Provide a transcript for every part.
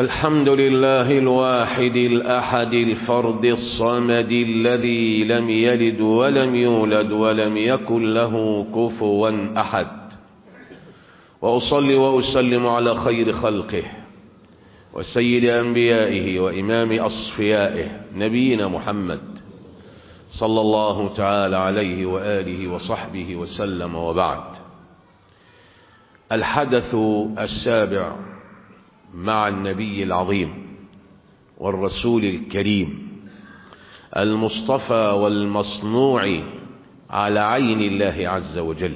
الحمد لله الواحد الأحد الفرد الصمد الذي لم يلد ولم يولد ولم يكن له كفوا أحد وأصلي وأسلم على خير خلقه وسيد أنبيائه وإمام أصفيائه نبينا محمد صلى الله تعالى عليه وآله وصحبه وسلم وبعد الحدث السابع مع النبي العظيم والرسول الكريم المصطفى والمصنوع على عين الله عز وجل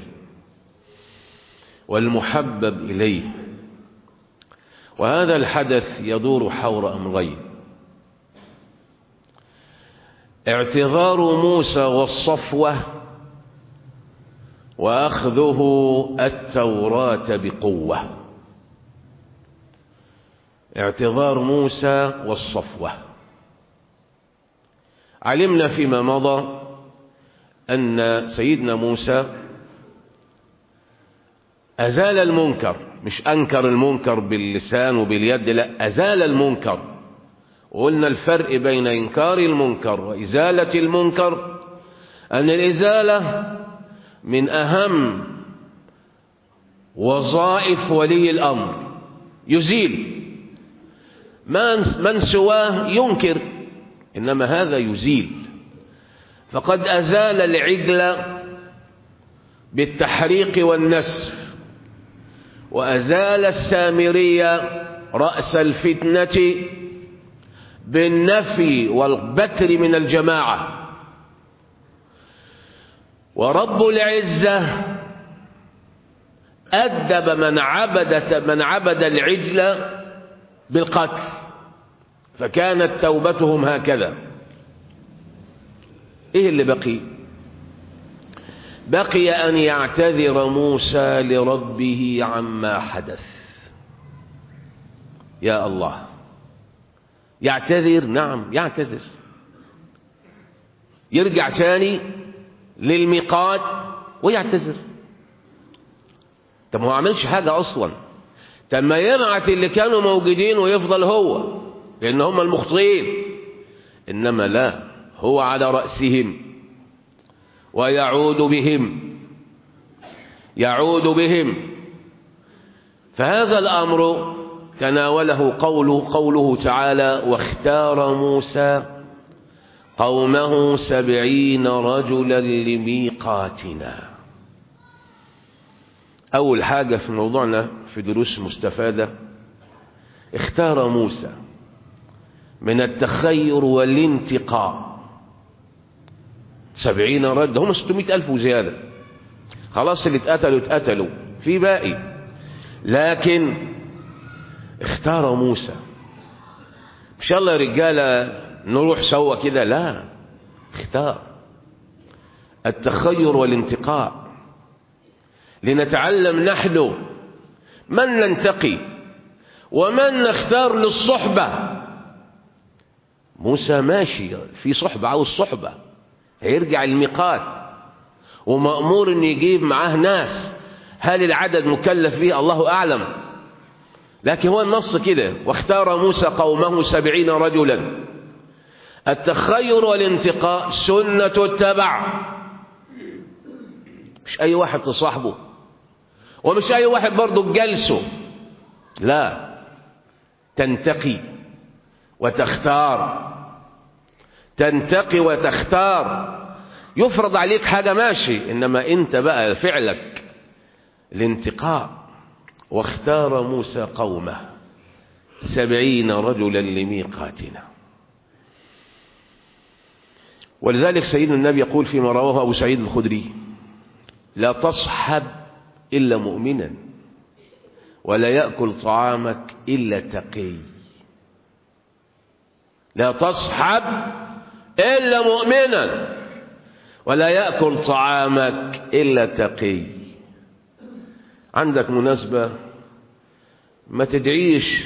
والمحبب إليه وهذا الحدث يدور حول أمرين اعتذار موسى والصفوة وأخذه التوراة بقوة اعتذار موسى والصفوة علمنا فيما مضى أن سيدنا موسى أزال المنكر مش أنكر المنكر باللسان وباليد لا أزال المنكر وقلنا الفرق بين إنكار المنكر وإزالة المنكر أن الإزالة من أهم وظائف ولي الأمر يزيل من سواه ينكر إنما هذا يزيل فقد أزال العجل بالتحريق والنسف وأزال السامرية رأس الفتنة بالنفي والبتر من الجماعة ورب العزة أدب من عبد من عبد العجل بالقتل فكانت توبتهم هكذا ايه اللي بقي بقي ان يعتذر موسى لربه عما حدث يا الله يعتذر نعم يعتذر يرجع تاني للميقات ويعتذر طب هو عملش حاجة أصلا طب ما يبعت اللي كانوا موجودين ويفضل هو لأن هم المخطئين إنما لا هو على رأسهم ويعود بهم يعود بهم فهذا الأمر تناوله قوله, قوله تعالى واختار موسى قومه سبعين رجلا لميقاتنا أول حاجة في موضوعنا في دروس مستفادة اختار موسى من التخير والانتقاء سبعين رد هم ستمائة ألف وزيادة خلاص اللي اتقتلوا اتقتلوا في باقي لكن اختار موسى ان شاء الله يا رجاله نروح سوا كده لا اختار التخير والانتقاء لنتعلم نحن من ننتقي ومن نختار للصحبة موسى ماشي في صحبة عاوز صحبة هيرجع الميقات ومأمور ان يجيب معاه ناس هل العدد مكلف به الله أعلم لكن هو النص كده واختار موسى قومه سبعين رجلا التخير والانتقاء سنة التبع مش أي واحد تصاحبه ومش أي واحد برضه بجلسه لا تنتقي وتختار تنتقي وتختار يفرض عليك حاجة ماشي إنما أنت بقى فعلك الانتقاء واختار موسى قومه سبعين رجلا لميقاتنا ولذلك سيدنا النبي يقول فيما رواه أبو سعيد الخدري لا تصحب إلا مؤمنا ولا يأكل طعامك إلا تقي لا تصحب إلا مؤمنا ولا يأكل طعامك إلا تقي عندك مناسبة ما تدعيش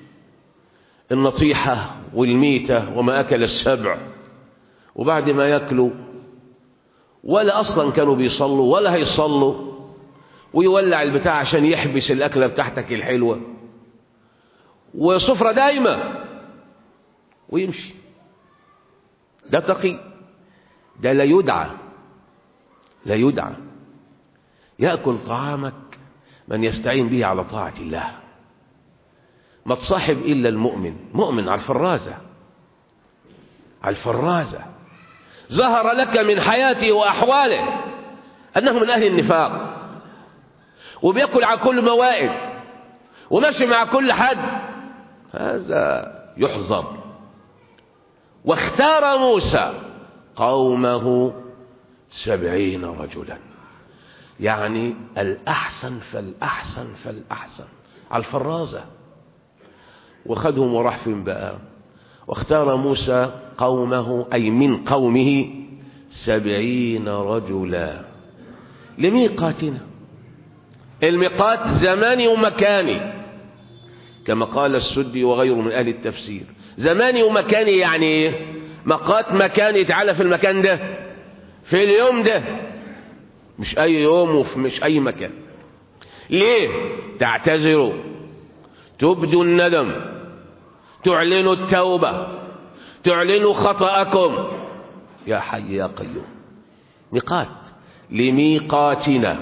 النطيحة والميتة وما أكل السبع وبعد ما يأكلوا ولا أصلا كانوا بيصلوا ولا هيصلوا ويولع البتاع عشان يحبس الأكلة بتاعتك الحلوة وصفرة دايمة ويمشي ده تقي ده لا يدعى لا يدعى يأكل طعامك من يستعين به على طاعة الله ما تصاحب إلا المؤمن مؤمن على الفرازة على الفرازة ظهر لك من حياته وأحواله أنه من أهل النفاق وبيأكل على كل موائد وماشي مع كل حد هذا يحظر واختار موسى قومه سبعين رجلا يعني الأحسن فالأحسن فالأحسن على الفرازة وخدهم وراح فين بقى واختار موسى قومه أي من قومه سبعين رجلا لميقاتنا الميقات زماني ومكاني كما قال السدي وغيره من أهل التفسير زماني ومكاني يعني ايه مقات مكاني تعالى في المكان ده في اليوم ده مش أي يوم ومش أي مكان ليه تعتذروا تبدوا الندم تعلنوا التوبة تعلنوا خطأكم يا حي يا قيوم ميقات لميقاتنا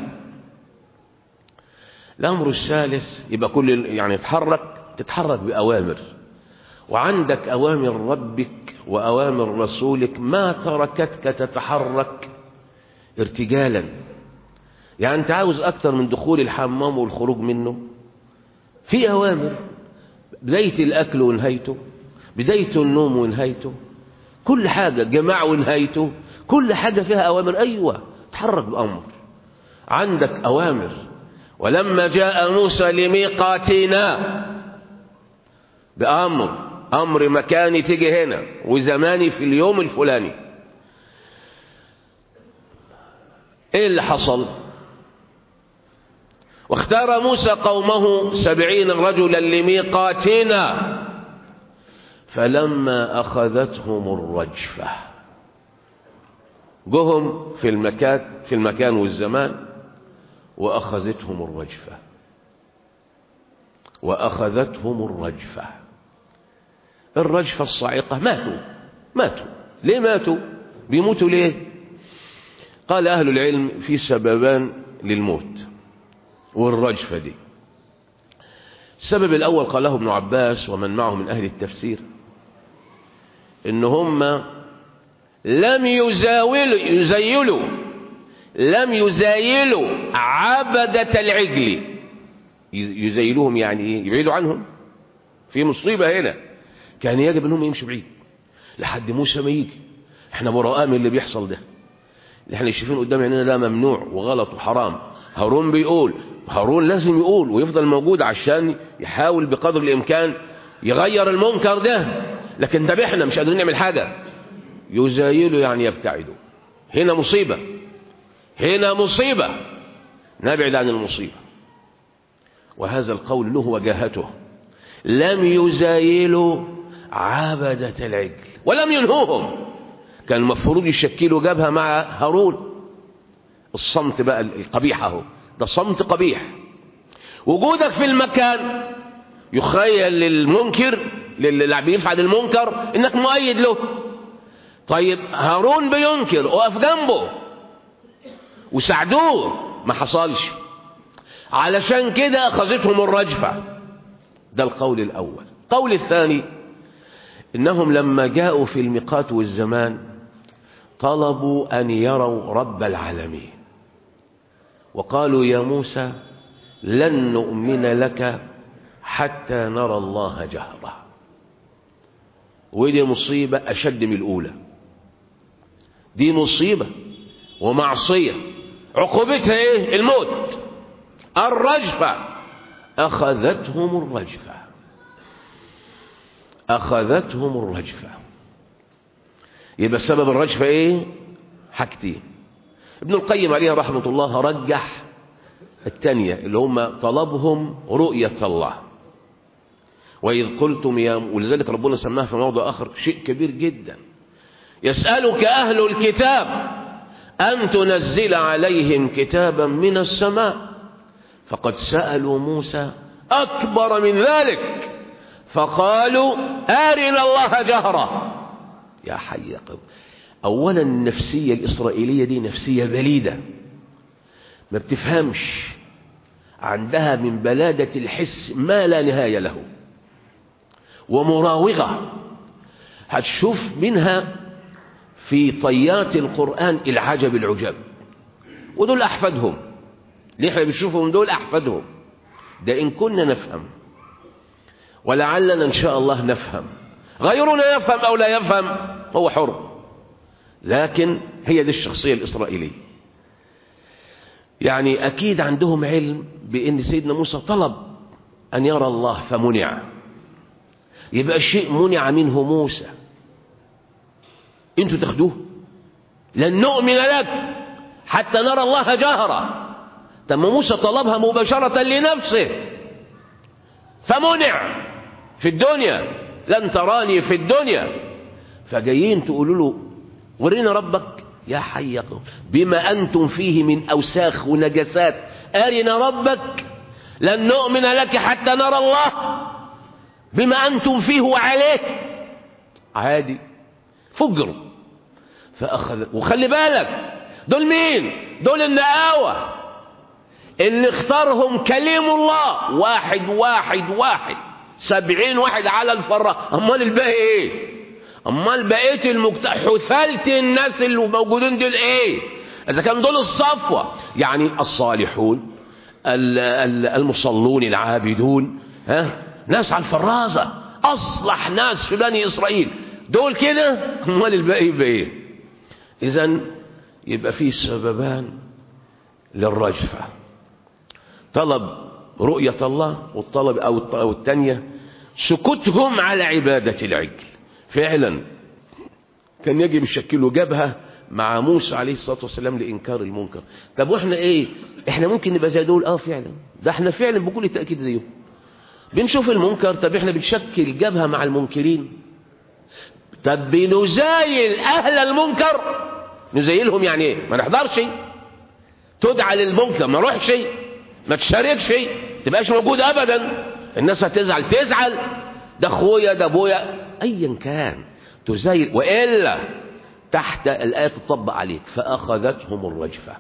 الأمر الثالث يبقى كل يعني تتحرك تتحرك بأوامر وعندك أوامر ربك وأوامر رسولك ما تركتك تتحرك ارتجالا يعني أنت عاوز أكثر من دخول الحمام والخروج منه في أوامر بداية الأكل ونهايته بداية النوم ونهايته كل حاجة جماع ونهايته كل حاجة فيها أوامر أيوة تحرك بأمر عندك أوامر ولما جاء موسى لميقاتنا بأمر أمر مكاني تيجي هنا وزماني في اليوم الفلاني إيه اللي حصل واختار موسى قومه سبعين رجلا لميقاتنا فلما أخذتهم الرجفة جهم في المكان في المكان والزمان وأخذتهم الرجفة وأخذتهم الرجفة الرجفة الصاعقة ماتوا ماتوا ليه ماتوا بيموتوا ليه قال أهل العلم في سببان للموت والرجفة دي السبب الأول قاله ابن عباس ومن معه من أهل التفسير إن هم لم يزاولوا يزيلوا لم يزايلوا عبدة العجل يزيلوهم يعني ايه يبعدوا عنهم في مصيبة هنا كان يجب انهم يمشوا بعيد لحد موسى ما يجي احنا براء من اللي بيحصل ده اللي احنا شايفين قدام عينينا ده ممنوع وغلط وحرام هارون بيقول هارون لازم يقول ويفضل موجود عشان يحاول بقدر الامكان يغير المنكر ده لكن ده احنا مش قادرين نعمل حاجة يزايلوا يعني يبتعدوا هنا مصيبة هنا مصيبة نبعد عن المصيبة وهذا القول له وجاهته لم يزايلوا عبدة العجل ولم ينهوهم كان المفروض يشكلوا جبهة مع هارون الصمت بقى القبيح اهو ده صمت قبيح وجودك في المكان يخيل للمنكر للي بيفعل المنكر انك مؤيد له طيب هارون بينكر وقف جنبه وساعدوه ما حصلش علشان كده اخذتهم الرجفة ده القول الاول القول الثاني انهم لما جاءوا في الميقات والزمان طلبوا ان يروا رب العالمين وقالوا يا موسى لن نؤمن لك حتى نرى الله جهرة ودي مصيبة أشد من الأولى دي مصيبة ومعصية عقوبتها ايه الموت الرجفة أخذتهم الرجفة أخذتهم الرجفة يبقى سبب الرجفة ايه حاجتين ابن القيم عليه رحمة الله رجح الثانية اللي هم طلبهم رؤية الله وإذ قلتم يا ولذلك ربنا سماها في موضع آخر شيء كبير جدا يسألك أهل الكتاب أن تنزل عليهم كتابا من السماء فقد سألوا موسى أكبر من ذلك فقالوا أرنا الله جهرة يا حي يا قوم أولا النفسية الإسرائيلية دي نفسية بليدة ما بتفهمش عندها من بلادة الحس ما لا نهاية له ومراوغة هتشوف منها في طيات القرآن العجب العجاب ودول أحفادهم اللي احنا بنشوفهم دول أحفادهم ده إن كنا نفهم ولعلنا إن شاء الله نفهم غيرنا يفهم أو لا يفهم هو حر لكن هي دي الشخصية الإسرائيلية يعني أكيد عندهم علم بأن سيدنا موسى طلب أن يرى الله فمنع يبقى الشيء منع منه موسى انتوا تاخدوه لن نؤمن لك حتى نرى الله جهرا طب موسى طلبها مباشرة لنفسه فمنع في الدنيا لن تراني في الدنيا فجايين تقولوا له ورينا ربك يا حي بما أنتم فيه من أوساخ ونجسات أرنا ربك لن نؤمن لك حتى نرى الله بما أنتم فيه وعليه عادي فجروا فأخذ وخلي بالك دول مين دول النقاوة اللي اختارهم كليم الله واحد واحد واحد سبعين واحد على الفراء امال الباقي ايه امال بقيه المجت... حثالة الناس اللي موجودين دول ايه اذا كان دول الصفوة يعني الصالحون المصلون العابدون ها ناس على الفرازة اصلح ناس في بني اسرائيل دول كده امال الباقي يبقى ايه اذا يبقى في سببان للرجفة طلب رؤية الله والطلب أو الثانية سكوتهم على عبادة العجل فعلا كان يجب يشكلوا جبهة مع موسى عليه الصلاة والسلام لإنكار المنكر طب وإحنا إيه إحنا ممكن نبقى زي دول آه فعلا ده إحنا فعلا بكل تأكيد زيهم بنشوف المنكر طب إحنا بنشكل جبهة مع المنكرين طب بنزايل أهل المنكر نزايلهم يعني إيه ما نحضرش تدعى للمنكر ما نروحش ما تشاركش تبقاش موجود أبدا الناس هتزعل تزعل ده أخويا ده أبويا أيا كان تزايل وإلا تحت الآية تطبق عليك فأخذتهم الرجفة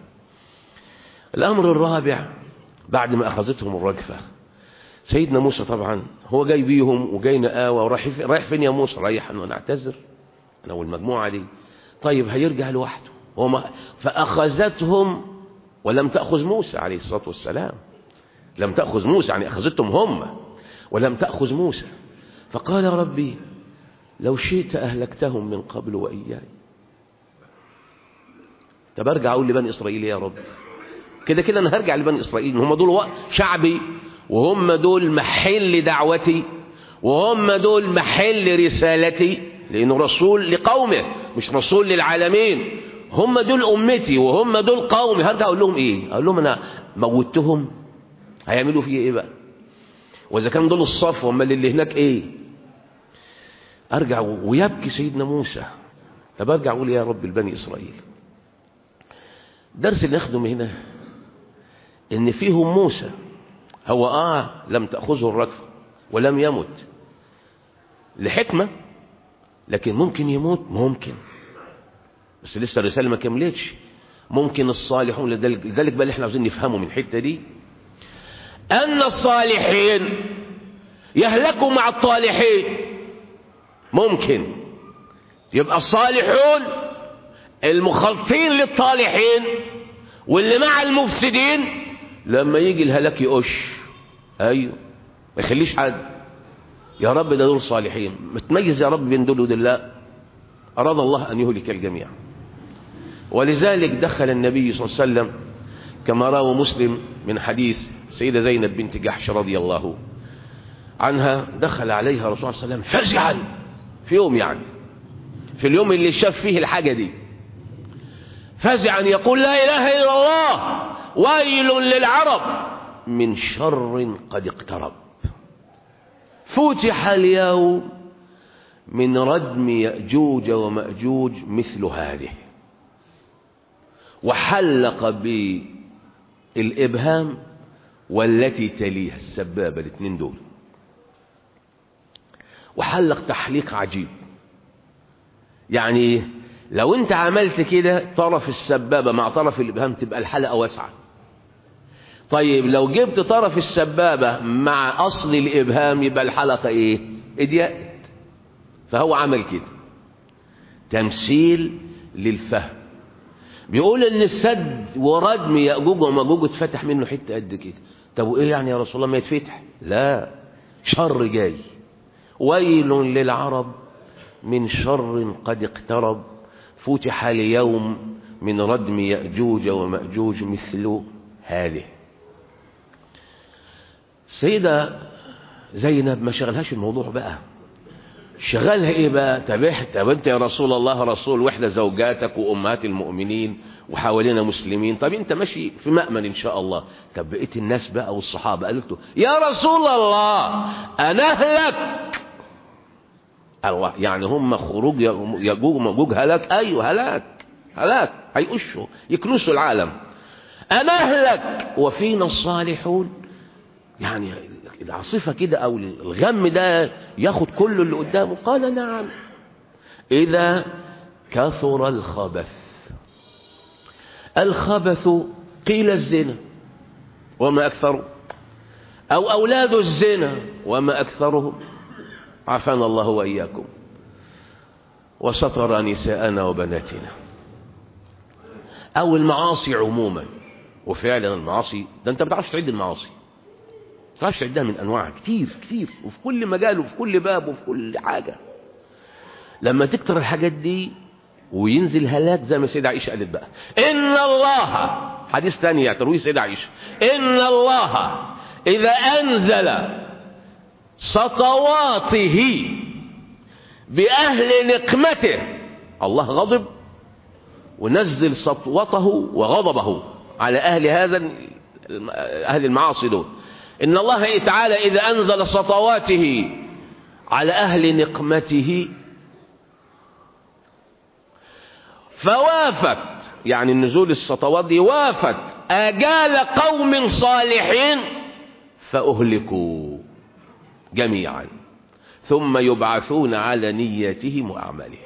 الأمر الرابع بعد ما أخذتهم الرجفة سيدنا موسى طبعا هو جاي بيهم وجاي نقاوة ورايح رايح فين يا موسى رايح أنا نعتذر أنا والمجموعة دي طيب هيرجع لوحده هو ما فأخذتهم ولم تأخذ موسى عليه الصلاة والسلام لم تأخذ موسى يعني أخذتهم هم ولم تأخذ موسى فقال ربي لو شئت أهلكتهم من قبل وإياي طب ارجع أقول لبني إسرائيل يا رب كده كده أنا هرجع لبني إسرائيل هم دول شعبي وهم دول محل دعوتي وهم دول محل رسالتي لأنه رسول لقومه مش رسول للعالمين هم دول أمتي وهم دول قومي هرجع أقول لهم إيه أقول لهم أنا موتهم هيعملوا فيه إيه بقى وإذا كان دول الصف وما اللي هناك إيه أرجع ويبكي سيدنا موسى طب أرجع أقول يا رب لبني إسرائيل درس اللي ناخده من هنا إن فيهم موسى هو آه لم تأخذه الرجفة ولم يمت لحكمة لكن ممكن يموت ممكن بس لسه الرسالة ما كملتش ممكن الصالحون لذلك, لذلك بقى اللي احنا عاوزين نفهمه من الحتة دي أن الصالحين يهلكوا مع الطالحين ممكن يبقى الصالحون المخلطين للطالحين واللي مع المفسدين لما يجي الهلاك يقش ايوه ما يخليش حد يا رب ده دول صالحين متميز يا رب بين دول ودول لا أراد الله أن يهلك الجميع ولذلك دخل النبي صلى الله عليه وسلم كما روى مسلم من حديث سيدة زينب بنت جحش رضي الله عنها دخل عليها رسول الله صلى الله عليه وسلم فزعا في يوم يعني في اليوم اللي شاف فيه الحاجة دي فزعا يقول لا إله إلا الله ويل للعرب من شر قد اقترب فتح اليوم من ردم يأجوج ومأجوج مثل هذه وحلق بالإبهام والتي تليها السبابة الاثنين دول وحلق تحليق عجيب يعني لو انت عملت كده طرف السبابة مع طرف الإبهام تبقى الحلقة واسعة طيب لو جبت طرف السبابة مع أصل الإبهام يبقى الحلقة إيه إضيقت فهو عمل كده تمثيل للفهم بيقول ان السد وردم يأجوج ومأجوج اتفتح منه حتة قد كده طب وايه يعني يا رسول الله ما يتفتح لا شر جاي ويل للعرب من شر قد اقترب فتح اليوم من ردم يأجوج ومأجوج مثل هذه سيدة زينب ما شغلهاش الموضوع بقى شغلها ايه بقى تبحت طب انت يا رسول الله رسول واحدة زوجاتك وامهات المؤمنين وحوالينا مسلمين طب انت ماشي في مأمن ان شاء الله طب بقيت الناس بقى والصحابة قالت له يا رسول الله انا اهلك الله يعني هم خروج يجوج ومجوج هلاك ايوه هلاك هلاك هيقشوا يكنسوا العالم انا اهلك وفينا الصالحون يعني العاصفة كده أو الغم ده ياخد كل اللي قدامه قال نعم إذا كثر الخبث الخبث قيل الزنا وما أكثره أو أولاد الزنا وما أكثرهم عافانا الله وإياكم وستر نساءنا وبناتنا أو المعاصي عموما وفعلا المعاصي ده أنت ما بتعرفش تعد المعاصي تعرفش تعدها من أنواع كتير كتير وفي كل مجال وفي كل باب وفي كل حاجة لما تكتر الحاجات دي وينزل هلاك زي ما سيدة عائشة قالت بقى إن الله حديث ثاني تروي سيدة عائشة إن الله إذا أنزل سطواته بأهل نقمته الله غضب ونزل سطوته وغضبه على أهل هذا أهل المعاصي دول إن الله تعالى إذا أنزل سطواته على أهل نقمته فوافت يعني النزول السطوات دي وافت آجال قوم صالحين فأهلكوا جميعا ثم يبعثون على نياتهم وأعمالهم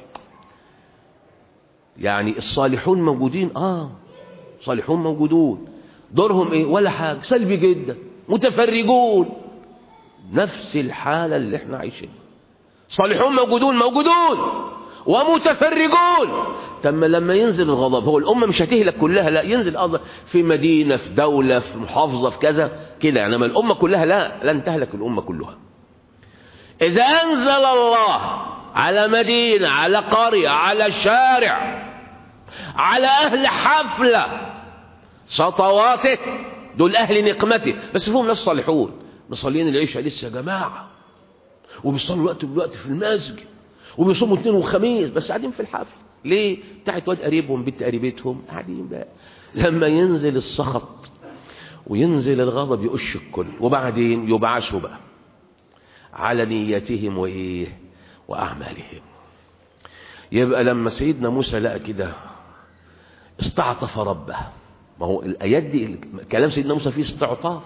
يعني الصالحون موجودين آه صالحون موجودون دورهم إيه ولا حاجة سلبي جدا متفرجون نفس الحالة اللي احنا عايشين صالحون موجودون موجودون ومتفرجون تم لما ينزل الغضب هو الأمة مش هتهلك كلها لا ينزل أرض في مدينة في دولة في محافظة في كذا كده يعني الأمة كلها لا لن تهلك الأمة كلها إذا أنزل الله على مدينة على قرية على شارع على أهل حفلة سطواته دول أهل نقمته بس فيهم ناس صالحون مصلين العشاء لسه يا جماعة وبيصلوا وقت بالوقت في المسجد وبيصوموا اثنين وخميس بس قاعدين في الحفل ليه؟ بتاعت واد قريبهم بنت قريبتهم قاعدين بقى لما ينزل السخط وينزل الغضب يقش الكل وبعدين يبعثوا بقى على نيتهم وايه واعمالهم يبقى لما سيدنا موسى لقى كده استعطف ربه ما هو الايات دي كلام سيدنا موسى فيه استعطاف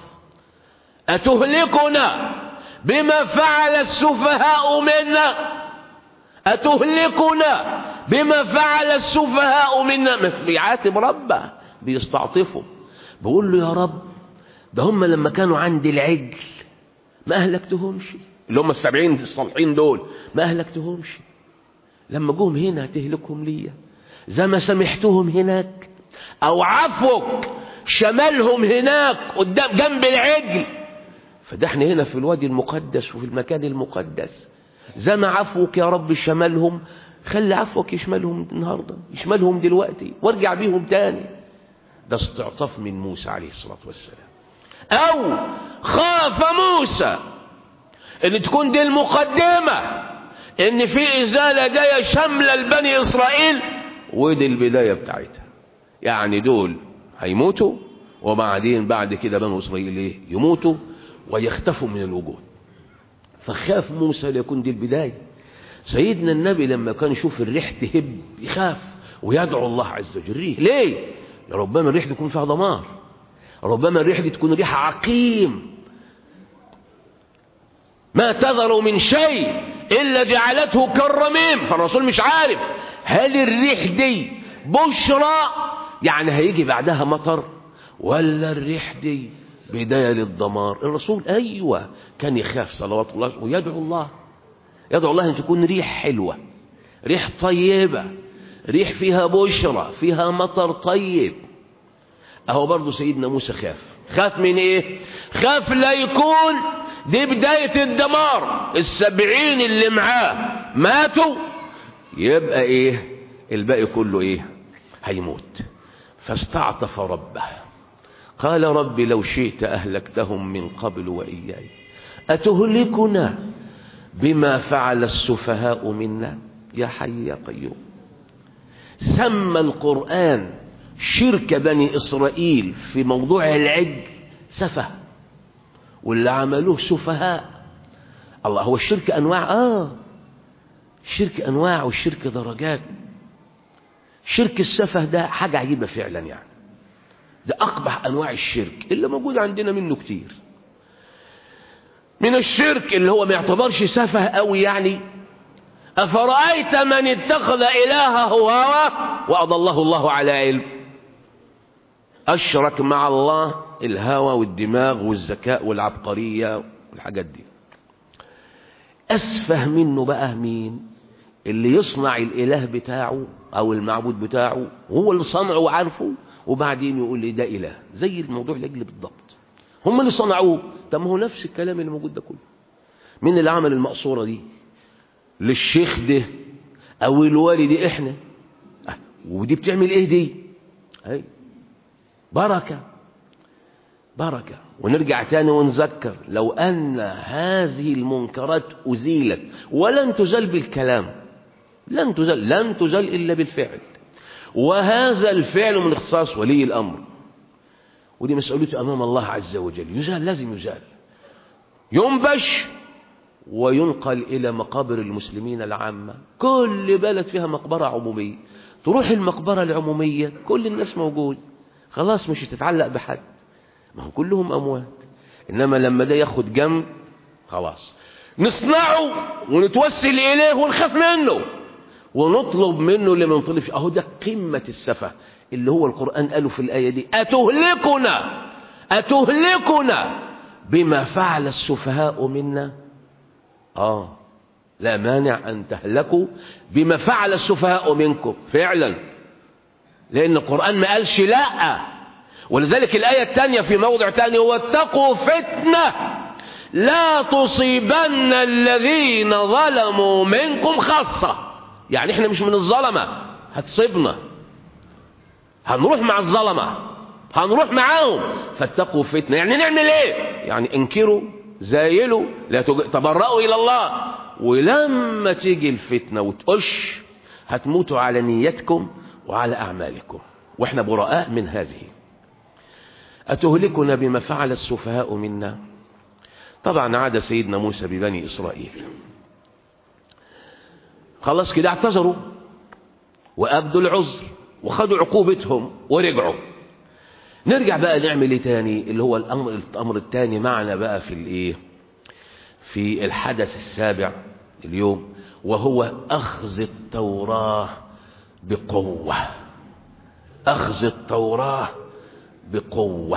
اتهلكنا بما فعل السفهاء منا أتهلكنا بما فعل السفهاء منا بيعاتب ربه بيستعطفه بيقول له يا رب ده هم لما كانوا عند العجل ما أهلكتهمش اللي هم السبعين الصالحين دول ما أهلكتهمش لما جوهم هنا هتهلكهم ليا زي ما سمحتهم هناك أو عفوك شمالهم هناك قدام جنب العجل فده احنا هنا في الوادي المقدس وفي المكان المقدس زي ما عفوك يا رب شمالهم خلي عفوك يشملهم النهاردة يشملهم دلوقتي وارجع بيهم تاني ده استعطاف من موسى عليه الصلاة والسلام او خاف موسى ان تكون دي المقدمة ان في ازالة جاية شاملة لبني اسرائيل ودي البداية بتاعتها يعني دول هيموتوا وبعدين بعد كده بنو اسرائيل ايه يموتوا ويختفوا من الوجود فخاف موسى ليكون دي البداية سيدنا النبي لما كان يشوف الريح تهب يخاف ويدعو الله عز وجل ليه ربما الريح دي تكون فيها دمار ربما الريح دي تكون ريح عقيم ما تذر من شيء إلا جعلته كالرميم فالرسول مش عارف هل الريح دي بشرى يعني هيجي بعدها مطر ولا الريح دي بداية للدمار الرسول أيوة كان يخاف صلوات الله ويدعو الله يدعو الله أن تكون ريح حلوة ريح طيبة ريح فيها بشرى فيها مطر طيب أهو برضو سيدنا موسى خاف خاف من إيه خاف لا يكون دي بداية الدمار السبعين اللي معاه ماتوا يبقى إيه الباقي كله إيه هيموت فاستعطف ربه قال رب لو شئت أهلكتهم من قبل وإياي أتهلكنا بما فعل السفهاء منا يا حي يا قيوم سمى القرآن شرك بني إسرائيل في موضوع العج سفه واللي عملوه سفهاء الله هو الشرك أنواع آه الشرك أنواع والشرك درجات شرك السفه ده حاجة عجيبة فعلا يعني ده أقبح أنواع الشرك اللي موجود عندنا منه كتير من الشرك اللي هو ما يعتبرش سفه قوي يعني أفرأيت من اتخذ إلهه هواه وأضله الله على علم أشرك مع الله الهوى والدماغ والذكاء والعبقرية والحاجات دي أسفه منه بقى مين اللي يصنع الإله بتاعه أو المعبود بتاعه هو اللي صنعه وعارفه وبعدين يقول لي ده إله زي الموضوع العجل بالضبط هم اللي صنعوه طب ما هو نفس الكلام اللي موجود ده كله مين اللي عمل المقصورة دي للشيخ ده أو الوالي دي إحنا أه. ودي بتعمل إيه دي هي. بركة بركة ونرجع تاني ونذكر لو أن هذه المنكرات أزيلت ولن تزال بالكلام لن تزال لن تزال إلا بالفعل وهذا الفعل من اختصاص ولي الأمر ودي مسؤوليته أمام الله عز وجل يزال لازم يزال ينبش وينقل إلى مقابر المسلمين العامة كل بلد فيها مقبرة عمومية تروح المقبرة العمومية كل الناس موجود خلاص مش هتتعلق بحد ما هو كلهم أموات إنما لما ده ياخد جنب خلاص نصنعه ونتوسل إليه ونخاف منه ونطلب منه اللي ما نطلبش أهو ده قمة السفة اللي هو القرآن قاله في الآية دي أتهلكنا أتهلكنا بما فعل السفهاء منا آه لا مانع أن تهلكوا بما فعل السفهاء منكم فعلا لأن القرآن ما قالش لا ولذلك الآية الثانية في موضع ثاني واتقوا فتنة لا تصيبن الذين ظلموا منكم خاصة يعني احنا مش من الظلمة هتصيبنا هنروح مع الظلمة هنروح معاهم فاتقوا فتنة يعني نعمل ايه يعني انكروا زايلوا لا تبرأوا إلى الله ولما تيجي الفتنة وتقش هتموتوا على نيتكم وعلى أعمالكم وإحنا براء من هذه أتهلكنا بما فعل السفهاء منا طبعا عاد سيدنا موسى ببني إسرائيل خلاص كده اعتذروا وأبدوا العذر وخدوا عقوبتهم ورجعوا نرجع بقى نعمل ايه تاني اللي هو الامر الامر التاني معنا بقى في الايه في الحدث السابع اليوم وهو اخذ التوراه بقوه اخذ التوراه بقوه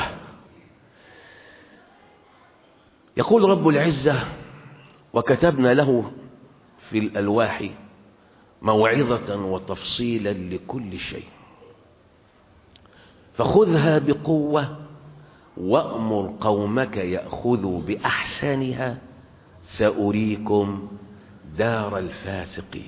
يقول رب العزه وكتبنا له في الالواح موعظه وتفصيلا لكل شيء فخذها بقوة وأمر قومك يأخذوا بأحسنها سأريكم دار الفاسقين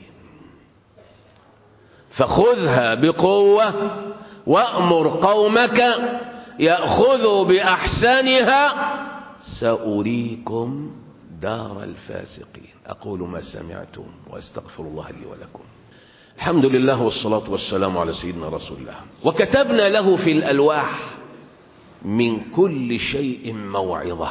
فخذها بقوة وأمر قومك يأخذوا بأحسنها سأريكم دار الفاسقين أقول ما سمعتم وأستغفر الله لي ولكم الحمد لله والصلاة والسلام على سيدنا رسول الله وكتبنا له في الألواح من كل شيء موعظة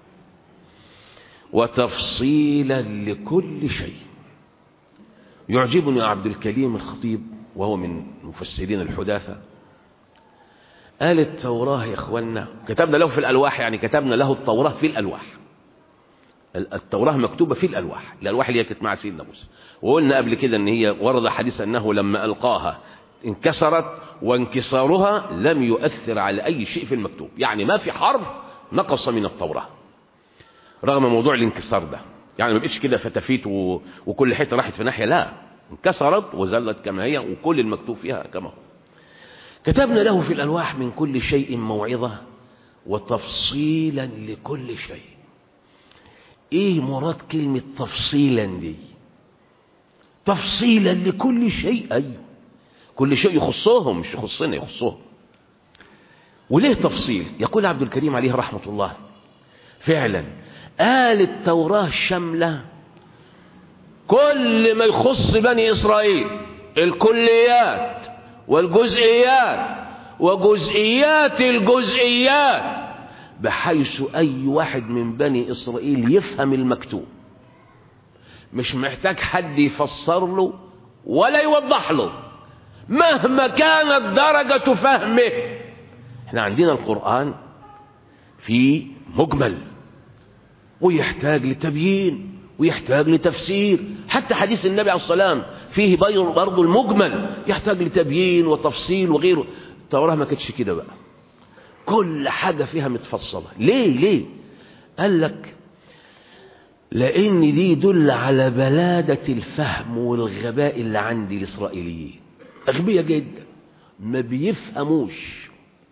وتفصيلا لكل شيء يعجبني عبد الكريم الخطيب وهو من مفسرين الحداثة قال التوراة يا اخوانا كتبنا له في الألواح يعني كتبنا له التوراة في الألواح التوراة مكتوبة في الألواح الألواح اللي هي كانت مع سيدنا موسى وقلنا قبل كده أن هي ورد حديث أنه لما ألقاها انكسرت وانكسارها لم يؤثر على أي شيء في المكتوب يعني ما في حرف نقص من التوراة رغم موضوع الانكسار ده يعني ما بقتش كده فتفيت و... وكل حته راحت في ناحيه لا انكسرت وزلت كما هي وكل المكتوب فيها كما هو كتبنا له في الالواح من كل شيء موعظه وتفصيلا لكل شيء ايه مراد كلمه تفصيلا دي تفصيلا لكل شيء ايوه كل شيء يخصهم مش يخصنا يخصهم وليه تفصيل يقول عبد الكريم عليه رحمه الله فعلا قال التوراة شاملة كل ما يخص بني إسرائيل الكليات والجزئيات وجزئيات الجزئيات بحيث أي واحد من بني إسرائيل يفهم المكتوب مش محتاج حد يفسر له ولا يوضح له مهما كانت درجة فهمه احنا عندنا القرآن في مجمل ويحتاج لتبيين ويحتاج لتفسير حتى حديث النبي عليه السلام فيه برضه المجمل يحتاج لتبيين وتفصيل وغيره التوراة ما كانتش كده بقى كل حاجة فيها متفصلة ليه ليه قال لك لأن دي يدل على بلادة الفهم والغباء اللي عندي الإسرائيليين أغبياء جدا ما بيفهموش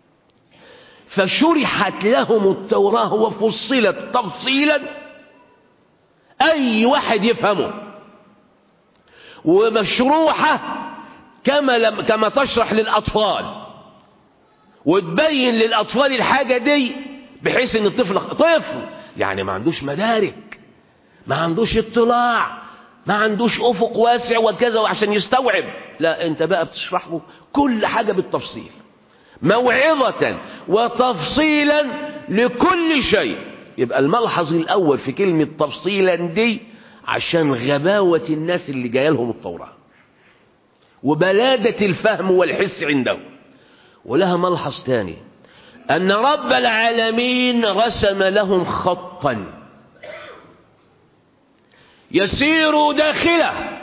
فشرحت لهم التوراة وفصلت تفصيلا أي واحد يفهمه ومشروحة كما, لم كما تشرح للأطفال وتبين للأطفال الحاجة دي بحيث ان الطفل طفل يعني ما عندوش مدارك ما عندوش اطلاع ما عندوش افق واسع وكذا وعشان يستوعب لا انت بقى بتشرح له كل حاجة بالتفصيل موعظة وتفصيلا لكل شيء يبقى الملحظ الأول في كلمة تفصيلا دي عشان غباوة الناس اللي جايه لهم التوراة وبلادة الفهم والحس عندهم ولها ملحظ تاني أن رب العالمين رسم لهم خطا يسير داخله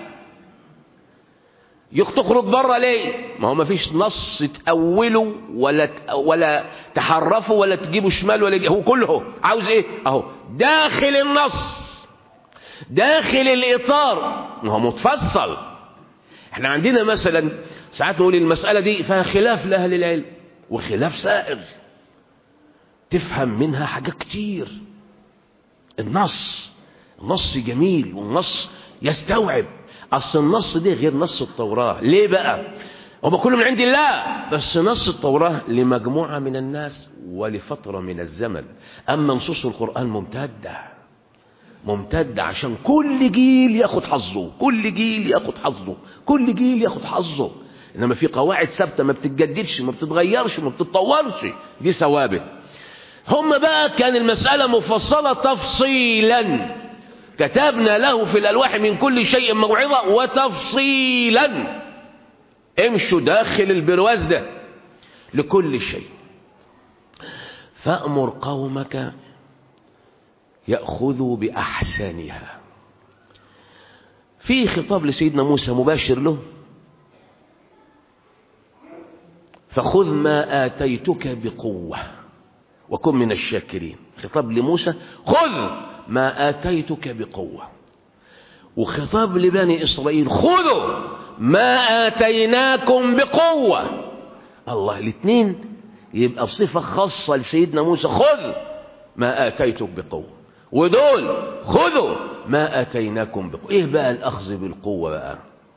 تخرج بره ليه ما هو ما فيش نص تأوله ولا ولا تحرفه ولا تجيبه شمال ولا هو كله عاوز ايه اهو داخل النص داخل الاطار ما هو متفصل احنا عندنا مثلا ساعات نقول المسألة دي فيها خلاف لأهل العلم وخلاف سائر تفهم منها حاجات كتير النص النص جميل والنص يستوعب اصل النص ده غير نص التوراة ليه بقى هو كله من عند الله بس نص التوراة لمجموعة من الناس ولفترة من الزمن اما نصوص القرآن ممتدة ممتدة عشان كل جيل ياخد حظه كل جيل ياخد حظه كل جيل ياخد حظه انما في قواعد ثابته ما بتتجددش ما بتتغيرش ما بتتطورش دي ثوابت هم بقى كان المسألة مفصلة تفصيلا كتبنا له في الألواح من كل شيء موعظة وتفصيلا امشوا داخل البرواز ده لكل شيء فأمر قومك يأخذوا بأحسنها في خطاب لسيدنا موسى مباشر له فخذ ما آتيتك بقوة وكن من الشاكرين خطاب لموسى خذ ما آتيتك بقوة وخطاب لبني إسرائيل خذوا ما آتيناكم بقوة الله الاثنين يبقى بصفة خاصة لسيدنا موسى خذ ما آتيتك بقوة ودول خذوا ما آتيناكم بقوة ايه بقى الأخذ بالقوة بقى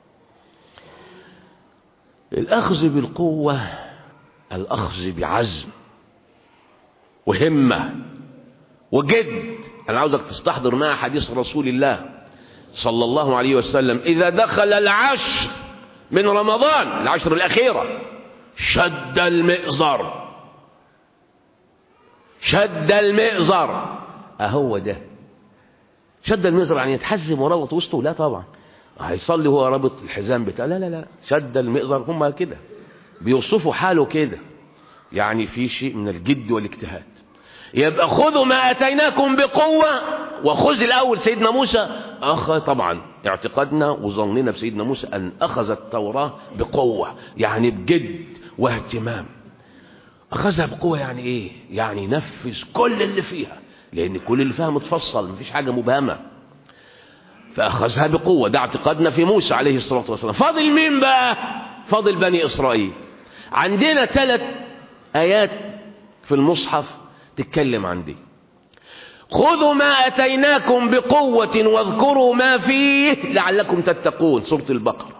الأخذ بالقوة الأخذ بعزم وهمة وجد أنا عاوزك تستحضر معي حديث رسول الله صلى الله عليه وسلم إذا دخل العشر من رمضان العشر الأخيرة شد المئزر شد المئزر أهو ده شد المئزر يعني يتحزم وربط وسطه لا طبعا هيصلي وهو رابط الحزام بتاعه لا لا لا شد المئزر هم كده بيوصفوا حاله كده يعني في شيء من الجد والاجتهاد يبقى خذوا ما اتيناكم بقوه وخذ الأول سيدنا موسى أخذ طبعا اعتقادنا وظننا بسيدنا موسى أن أخذ التوراة بقوة يعني بجد واهتمام أخذها بقوة يعني إيه يعني نفذ كل اللي فيها لأن كل اللي فيها متفصل مفيش حاجة مبهمة فأخذها بقوة ده اعتقادنا في موسى عليه الصلاة والسلام فاضل مين بقى فاضل بني إسرائيل عندنا ثلاث آيات في المصحف تتكلم عن دي خذوا ما أتيناكم بقوة واذكروا ما فيه لعلكم تتقون سورة البقرة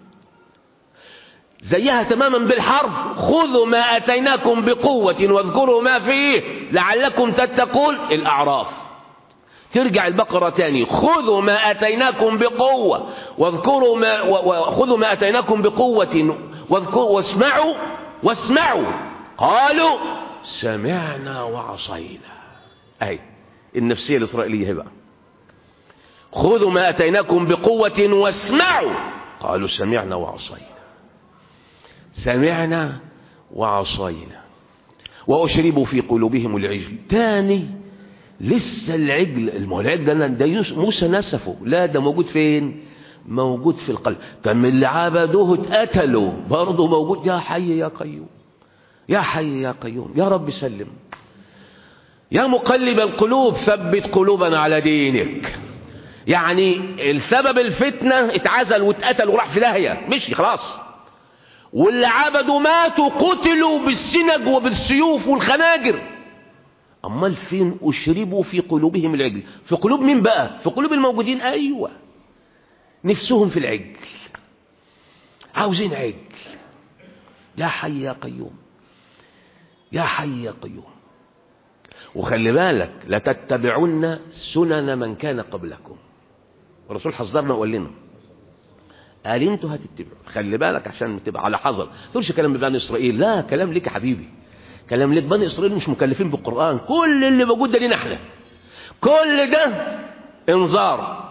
زيها تماما بالحرف خذوا ما أتيناكم بقوة واذكروا ما فيه لعلكم تتقون الأعراف ترجع البقرة تاني خذوا ما أتيناكم بقوة واذكروا ما وخذوا ما أتيناكم بقوة واذكروا واسمعوا واسمعوا قالوا سمعنا وعصينا أي النفسية الإسرائيلية بقى خذوا ما أتيناكم بقوة واسمعوا قالوا سمعنا وعصينا سمعنا وعصينا وأشربوا في قلوبهم العجل تاني لسه العجل العجل ده, ده موسى نسفه لا ده موجود فين موجود في القلب طب من اللي عبدوه اتقتلوا برضه موجود يا حي يا قيوم يا حي يا قيوم يا رب سلم يا مقلب القلوب ثبت قلوبنا على دينك يعني السبب الفتنة اتعزل واتقتل وراح في داهية مشي خلاص واللي عبدوا ماتوا قتلوا بالسنج وبالسيوف والخناجر امال فين اشربوا في قلوبهم العجل في قلوب مين بقى في قلوب الموجودين ايوه نفسهم في العجل عاوزين عجل يا حي يا قيوم يا حي يا قيوم وخلي بالك لتتبعن سنن من كان قبلكم الرسول حذرنا وقال لنا قال انتوا هتتبعوا خلي بالك عشان تبقى على حذر تقولش كلام بني اسرائيل لا كلام ليك يا حبيبي كلام ليك بني اسرائيل مش مكلفين بالقران كل اللي موجود ده لينا احنا كل ده انذار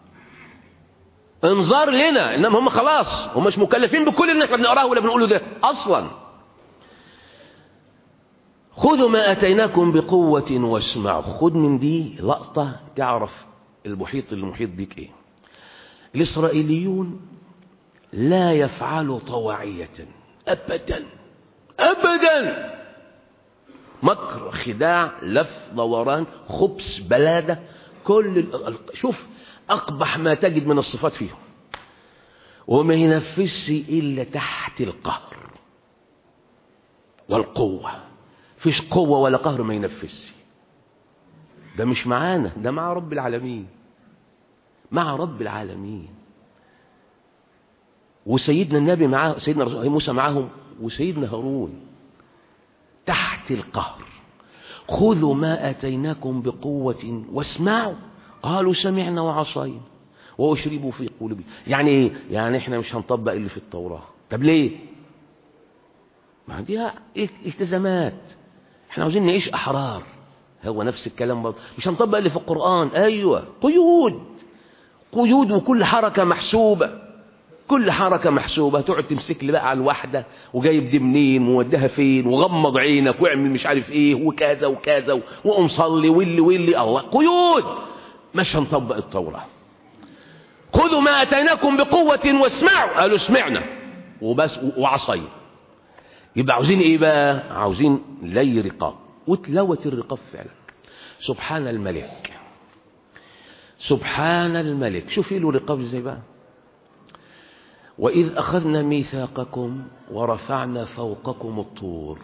انذار لنا انما هم خلاص هم مش مكلفين بكل اللي احنا بنقراه ولا بنقوله ده اصلا خذوا ما اتيناكم بقوه واسمعوا خذ من دي لقطه تعرف المحيط المحيط بيك ايه الاسرائيليون لا يفعلوا طواعيه ابدا ابدا مكر خداع لف دوران خبث بلاده كل ال... شوف اقبح ما تجد من الصفات فيهم وما ينفذش الا تحت القهر والقوه فيش قوه ولا قهر ما ينفذش ده مش معانا ده مع رب العالمين مع رب العالمين وسيدنا النبي معاه سيدنا موسى معاهم وسيدنا هارون تحت القهر خذوا ما اتيناكم بقوه واسمعوا قالوا سمعنا وعصينا واشربوا في قلوبهم يعني ايه يعني احنا مش هنطبق اللي في التوراه طب ليه ما دي التزامات احنا عاوزين نعيش احرار هو نفس الكلام برضه مش هنطبق اللي في القران ايوه قيود قيود وكل حركه محسوبه كل حركة محسوبة تقعد تمسك لي بقى على الواحدة وجايب دي منين ووديها فين وغمض عينك واعمل مش عارف ايه وكذا وكذا وقوم صلي واللي واللي الله قيود مش هنطبق التوراة خذوا ما اتيناكم بقوة واسمعوا قالوا سمعنا وبس وعصينا يبقى عاوزين ايه بقى عاوزين لي رقاب وتلوة الرقاب فعلا سبحان الملك سبحان الملك شوفي له رقاب ازاي بقى وإذ أخذنا ميثاقكم ورفعنا فوقكم الطور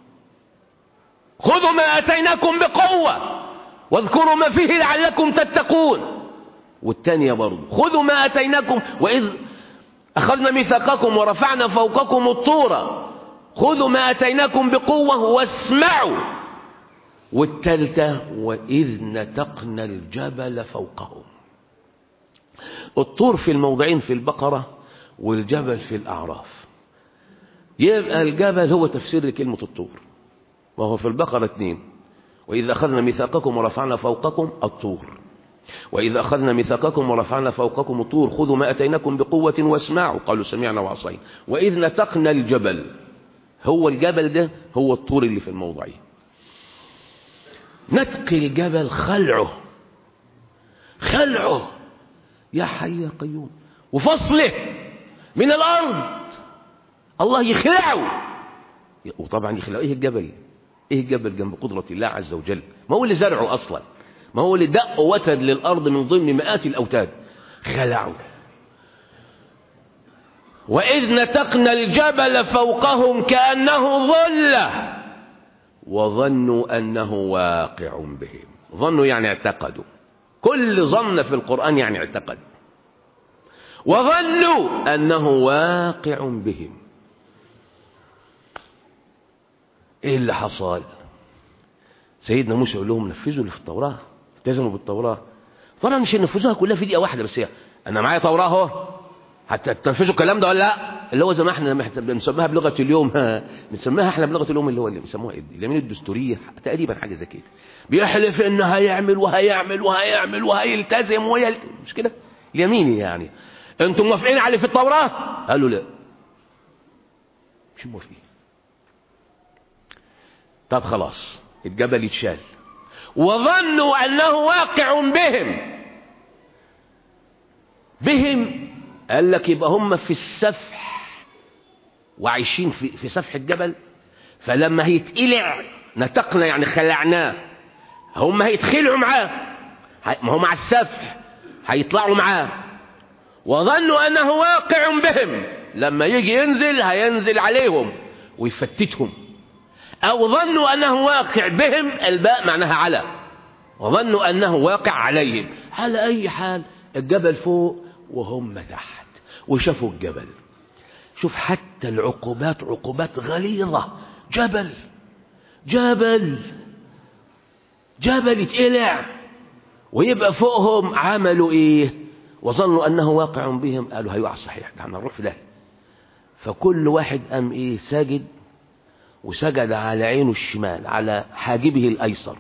خذوا ما أتيناكم بقوة واذكروا ما فيه لعلكم تتقون والثانية برضو خذوا ما أتيناكم وإذ أخذنا ميثاقكم ورفعنا فوقكم الطور خذوا ما أتيناكم بقوة واسمعوا والثالثة وإذ نتقنا الجبل فوقهم الطور في الموضعين في البقرة والجبل في الأعراف يبقى الجبل هو تفسير لكلمة الطور وهو في البقرة اثنين وإذا أخذنا ميثاقكم ورفعنا فوقكم الطور وإذا أخذنا ميثاقكم ورفعنا فوقكم الطور خذوا ما أتيناكم بقوة واسمعوا قالوا سمعنا وعصينا وإذ نتقنا الجبل هو الجبل ده هو الطور اللي في الموضعين نتق الجبل خلعه خلعه يا حي يا قيوم وفصله من الأرض الله يخلعه وطبعا يخلعه ايه الجبل ايه الجبل جنب قدرة الله عز وجل ما هو اللي زرعه اصلا ما هو اللي دق وتد للأرض من ضمن مئات الأوتاد خلعه وإذ نتقنا الجبل فوقهم كأنه ظلة وظنوا أنه واقع بهم ظنوا يعني اعتقدوا كل ظن في القرآن يعني اعتقد وظنوا أنه واقع بهم ايه اللي حصل سيدنا موسى يقول لهم نفذوا اللي في التوراة التزموا بالتوراة طبعا مش ينفذوها كلها في دقيقة واحدة بس هي انا معايا توراة اهو حتى تنفذوا الكلام ده ولا لا اللي هو زي ما احنا بنسميها بلغة اليوم بنسميها احنا بلغة اليوم اللي هو اللي بيسموها ايه اليمين الدستورية تقريبا حاجة زي كده بيحلف انه هيعمل وهيعمل وهيعمل وهيلتزم ويلتزم مش كده اليميني يعني انتم موافقين عليه في التوراة قالوا لا مش موافقين طب خلاص الجبل يتشال وظنوا أنه واقع بهم بهم قال لك يبقى هم في السفح وعايشين في, في سفح الجبل فلما هيتقلع نتقنا يعني خلعناه هم هيتخلعوا معاه ما هو مع السفح هيطلعوا معاه وظنوا أنه واقع بهم لما يجي ينزل هينزل عليهم ويفتتهم أو ظنوا أنه واقع بهم الباء معناها على وظنوا أنه واقع عليهم على أي حال الجبل فوق وهم تحت وشافوا الجبل شوف حتى العقوبات عقوبات غليظة جبل جبل جبل يتقلع ويبقى فوقهم عملوا ايه وظنوا انه واقع بهم قالوا هيقع صحيح ده هنروح في ده فكل واحد قام ايه ساجد وسجد على عينه الشمال على حاجبه الايسر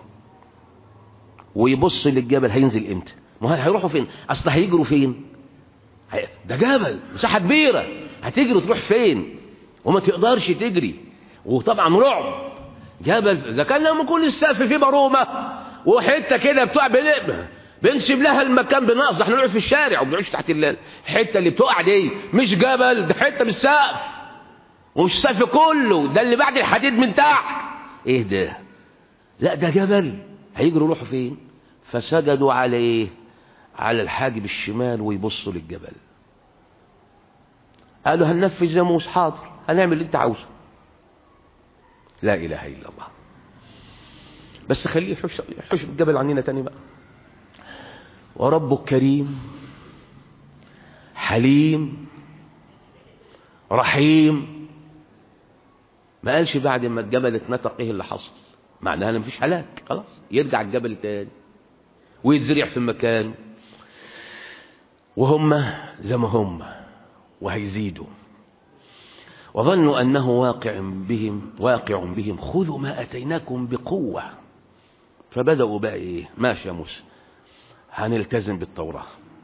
ويبص للجبل هينزل امتى ما هيروحوا فين اصل هيجروا فين ده جبل مساحه كبيره هتجري تروح فين وما تقدرش تجري وطبعا رعب جبل اذا كان لما يكون السقف فيه برومه وحته كده بتقع بنقبه بنسيب لها المكان بنقص ده احنا بنقعد في الشارع وبنعيش تحت الحته اللي بتقع دي مش جبل ده حته من السقف ومش السقف كله ده اللي بعد الحديد من تحت ايه ده لا ده جبل هيجروا يروحوا فين فسجدوا على ايه على الحاجب الشمال ويبصوا للجبل قالوا هننفذ يا موسى حاضر هنعمل اللي انت عاوزه لا اله الا الله بس خليه يحوش يحوش الجبل عننا تاني بقى وربك كريم حليم رحيم ما قالش بعد ما الجبل اتنطق ايه اللي حصل معناها ان مفيش هلاك خلاص يرجع الجبل تاني ويتزرع في مكان وهم زي ما هم وهيزيدوا وظنوا أنه واقع بهم واقع بهم خذوا ما أتيناكم بقوة فبدأوا بقى إيه ماشي يا موسى هنلتزم بالتوراة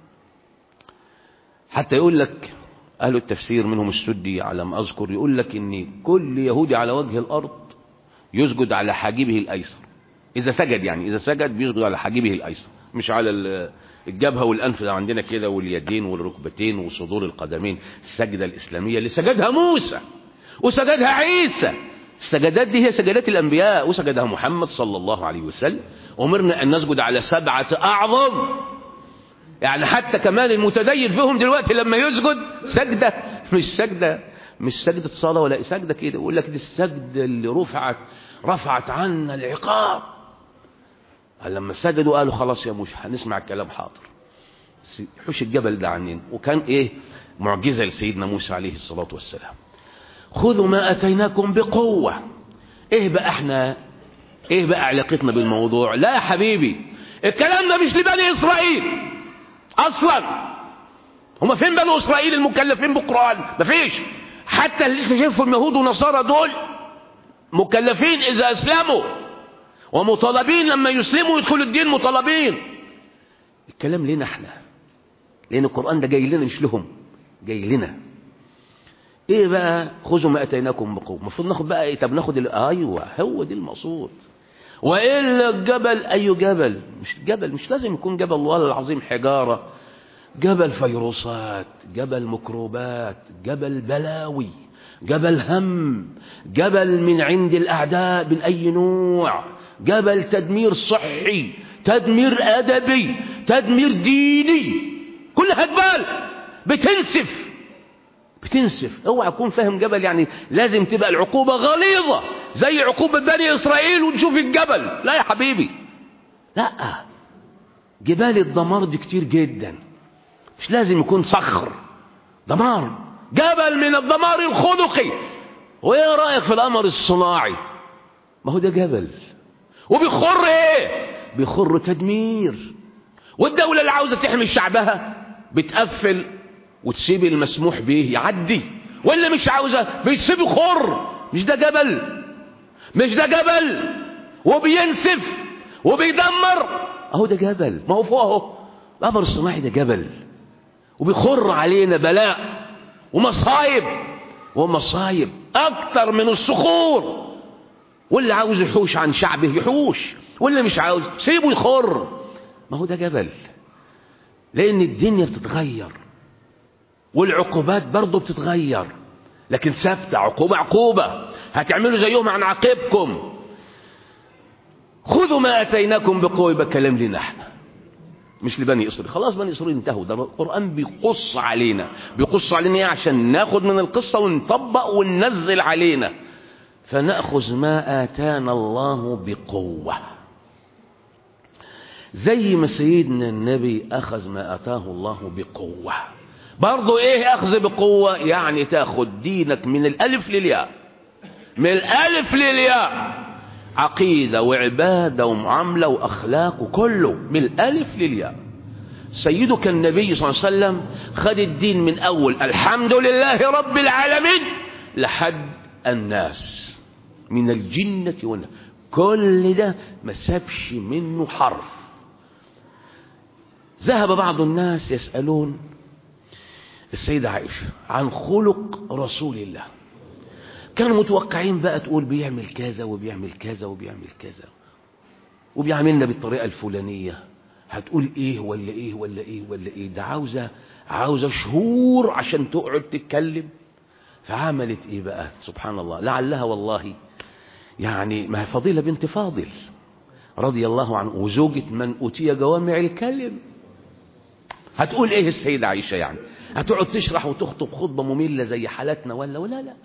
حتى يقول لك أهل التفسير منهم السدي على ما أذكر يقول لك إن كل يهودي على وجه الأرض يسجد على حاجبه الأيسر إذا سجد يعني إذا سجد بيسجد على حاجبه الأيسر مش على الجبهة والأنف ده عندنا كده واليدين والركبتين وصدور القدمين السجدة الإسلامية اللي سجدها موسى وسجدها عيسى السجدات دي هي سجدات الأنبياء وسجدها محمد صلى الله عليه وسلم أمرنا أن نسجد على سبعة أعظم يعني حتى كمان المتدين فيهم دلوقتي لما يسجد سجدة مش سجدة مش سجدة صلاة ولا سجدة كده يقول لك دي السجدة اللي رفعت رفعت عنا العقاب لما سجدوا قالوا خلاص يا موسى هنسمع الكلام حاضر حوش الجبل ده عنين وكان ايه معجزة لسيدنا موسى عليه الصلاة والسلام خذوا ما أتيناكم بقوة ايه بقى احنا ايه بقى علاقتنا بالموضوع لا يا حبيبي الكلام ده مش لبني إسرائيل أصلا هما فين بنو إسرائيل المكلفين بالقرآن مفيش حتى اللي شايفهم يهود ونصارى دول مكلفين إذا أسلموا ومطالبين لما يسلموا يدخلوا الدين مطالبين الكلام لنا احنا لأن القرآن ده جاي لنا مش لهم جاي لنا ايه بقى خذوا ما اتيناكم بقوه المفروض ناخد بقى ايه طب ناخد ايوه هو دي المقصود وإلا الجبل أي جبل مش جبل مش لازم يكون جبل الله العظيم حجارة جبل فيروسات جبل ميكروبات جبل بلاوي جبل هم جبل من عند الأعداء من أي نوع جبل تدمير صحي تدمير أدبي تدمير ديني كلها جبال بتنسف بتنسف اوعى تكون فاهم جبل يعني لازم تبقى العقوبة غليظة زي عقوبة بني إسرائيل ونشوف الجبل لا يا حبيبي لا جبال الدمار دي كتير جدا مش لازم يكون صخر دمار جبل من الدمار الخلقي وايه رأيك في القمر الصناعي ما هو ده جبل وبيخر ايه بيخر تدمير والدولة اللي عاوزة تحمي شعبها بتقفل وتسيب المسموح به يعدي واللي مش عاوزة بتسيب يخر مش ده جبل مش ده جبل وبينسف وبيدمر اهو ده جبل ما هو فوق اهو القمر الصناعي ده جبل وبيخر علينا بلاء ومصايب ومصايب اكتر من الصخور واللي عاوز يحوش عن شعبه يحوش واللي مش عاوز سيبه يخر ما هو ده جبل لان الدنيا بتتغير والعقوبات برضه بتتغير لكن ثابته عقوبه عقوبه هتعملوا زيهم عن عقيبكم خذوا ما اتيناكم بقوه يبقى كلام لنا احنا مش لبني اسرائيل خلاص بني اسرائيل انتهوا ده القران بيقص علينا بيقص علينا ايه عشان ناخد من القصه ونطبق وننزل علينا فناخذ ما اتانا الله بقوه زي ما سيدنا النبي اخذ ما اتاه الله بقوه برضه ايه اخذ بقوه يعني تاخد دينك من الالف للياء من الالف للياء عقيدة وعبادة ومعاملة وأخلاق وكله من الألف للياء سيدك النبي صلى الله عليه وسلم خد الدين من أول الحمد لله رب العالمين لحد الناس من الجنة والناس كل ده ما سابش منه حرف ذهب بعض الناس يسألون السيدة عائشة عن خلق رسول الله كانوا متوقعين بقى تقول بيعمل كذا وبيعمل كذا وبيعمل كذا وبيعملنا بالطريقة الفلانية هتقول ايه ولا ايه ولا ايه ولا ايه ده عاوزة عاوزة شهور عشان تقعد تتكلم فعملت ايه بقى سبحان الله لعلها والله يعني ما هي فضيلة بنت فاضل رضي الله عنه وزوجة من أوتي جوامع الكلم هتقول ايه السيدة عائشة يعني هتقعد تشرح وتخطب خطبة مملة زي حالتنا ولا ولا لا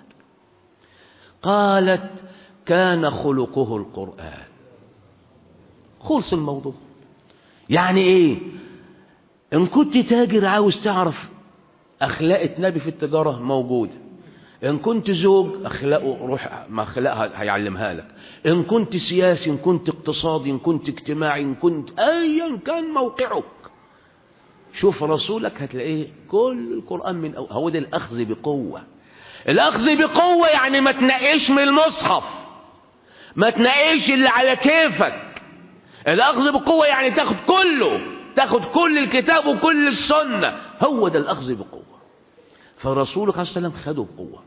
قالت كان خلقه القرآن خلص الموضوع يعني ايه ان كنت تاجر عاوز تعرف اخلاق النبي في التجارة موجودة ان كنت زوج اخلاقه روح ما اخلاقها هيعلمها لك ان كنت سياسي ان كنت اقتصادي ان كنت اجتماعي ان كنت ايا كان موقعك شوف رسولك هتلاقيه كل القرآن من أول هو ده الاخذ بقوة الاخذ بقوة يعني ما تنقيش من المصحف ما تنقيش اللي على كيفك الاخذ بقوة يعني تاخد كله تاخد كل الكتاب وكل السنة هو ده الاخذ بقوة فرسولك عليه السلام خده بقوة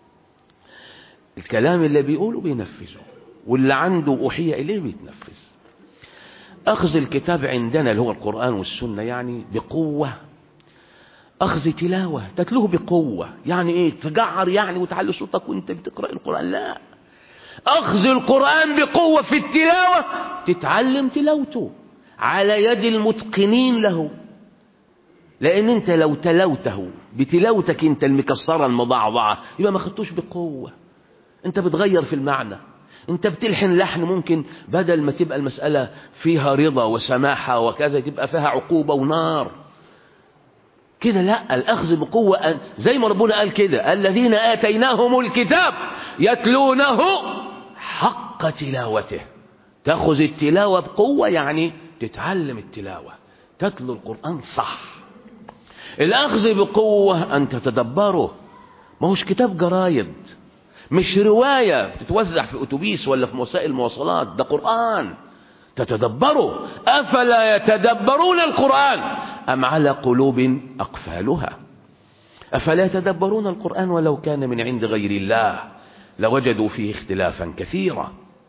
الكلام اللي بيقوله بينفذه واللي عنده أوحي إليه بيتنفذ أخذ الكتاب عندنا اللي هو القرآن والسنة يعني بقوة أخذ تلاوة تتلوه بقوة يعني إيه تجعر يعني وتعلي صوتك وانت بتقرأ القرآن لا أخذ القرآن بقوة في التلاوة تتعلم تلاوته على يد المتقنين له لأن أنت لو تلوته بتلاوتك أنت المكسرة المضعضعة يبقى ما خدتوش بقوة أنت بتغير في المعنى أنت بتلحن لحن ممكن بدل ما تبقى المسألة فيها رضا وسماحة وكذا تبقى فيها عقوبة ونار كده لا الأخذ بقوة زي ما ربنا قال كده الذين آتيناهم الكتاب يتلونه حق تلاوته تأخذ التلاوة بقوة يعني تتعلم التلاوة تتلو القرآن صح الأخذ بقوة أن تتدبره ما هوش كتاب جرايد مش رواية بتتوزع في أتوبيس ولا في وسائل مواصلات ده قرآن تتدبره أفلا يتدبرون القرآن أم على قلوب أقفالها أفلا يتدبرون القرآن ولو كان من عند غير الله لوجدوا فيه اختلافا كثيرا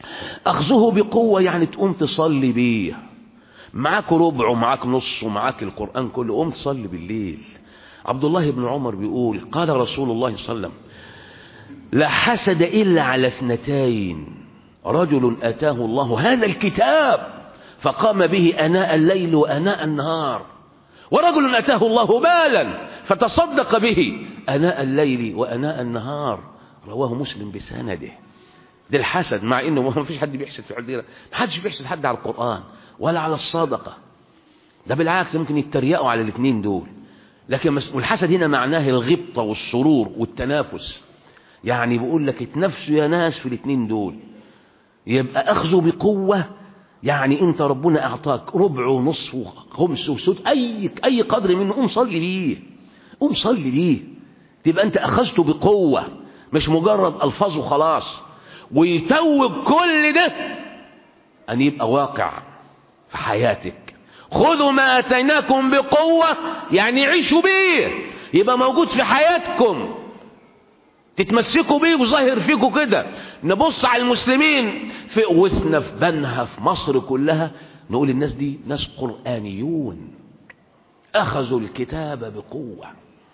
أخذه بقوة يعني تقوم تصلي بيه معاك ربع ومعاك نص ومعاك القرآن كله قوم تصلي بالليل عبد الله بن عمر بيقول قال رسول الله صلى الله عليه وسلم لا حسد إلا على اثنتين رجل أتاه الله هذا الكتاب فقام به أناء الليل وأناء النهار ورجل أتاه الله بالا فتصدق به أناء الليل وأناء النهار رواه مسلم بسنده ده الحسد مع انه ما فيش حد بيحسد في حد ما حدش بيحسد حد على القرآن ولا على الصدقة ده بالعكس ممكن يتريقوا على الاثنين دول لكن والحسد هنا معناه الغبطة والسرور والتنافس يعني بيقول لك اتنافسوا يا ناس في الاثنين دول يبقى اخذوا بقوة يعني انت ربنا اعطاك ربع ونصف وخمس وسد اي اي قدر منه قوم صلي بيه قوم صلي بيه تبقى انت اخذته بقوة مش مجرد الفاظ وخلاص ويتوب كل ده ان يبقى واقع في حياتك خذوا ما اتيناكم بقوة يعني عيشوا بيه يبقى موجود في حياتكم تتمسكوا بيه وظاهر فيكم كده نبص على المسلمين في وسنا في بنها في مصر كلها نقول الناس دي ناس قرآنيون أخذوا الكتاب بقوة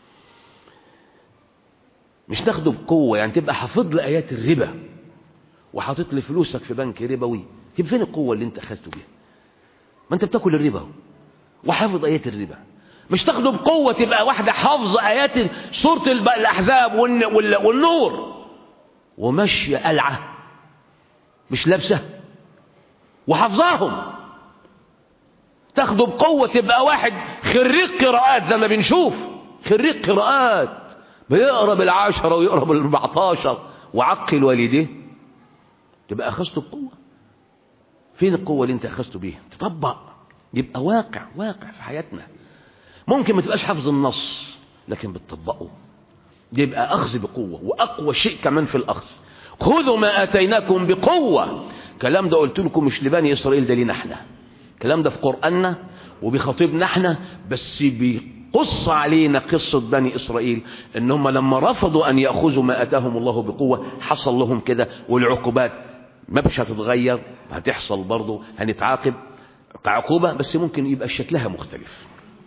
مش تاخده بقوة يعني تبقى حافظ لآيات الربا وحاطط لي فلوسك في بنك ربوي تبقى فين القوة اللي انت أخذته بيها ما انت بتاكل الربا وحافظ آيات الربا مش تاخده بقوة تبقى واحدة حافظة آيات سورة الأحزاب والنور وماشية قلعة مش لابسة وحافظاهم تاخده بقوة تبقى واحد خريج قراءات زي ما بنشوف خريج قراءات بيقرا بالعشرة ويقرا بالاربعتاشر وعقل والديه تبقى أخذته بقوة فين القوة اللي انت أخذته بيها تطبق يبقى واقع واقع في حياتنا ممكن ما تبقاش حافظ النص لكن بتطبقه يبقى أخذ بقوة وأقوى شيء كمان في الأخذ خذوا ما آتيناكم بقوة كلام ده قلت لكم مش لبني إسرائيل ده لينا احنا الكلام ده في قرآننا وبيخاطبنا احنا بس بيقص علينا قصة بني إسرائيل ان هم لما رفضوا أن يأخذوا ما آتاهم الله بقوة حصل لهم كده والعقوبات ما بش هتتغير هتحصل برضه هنتعاقب كعقوبة بس ممكن يبقى شكلها مختلف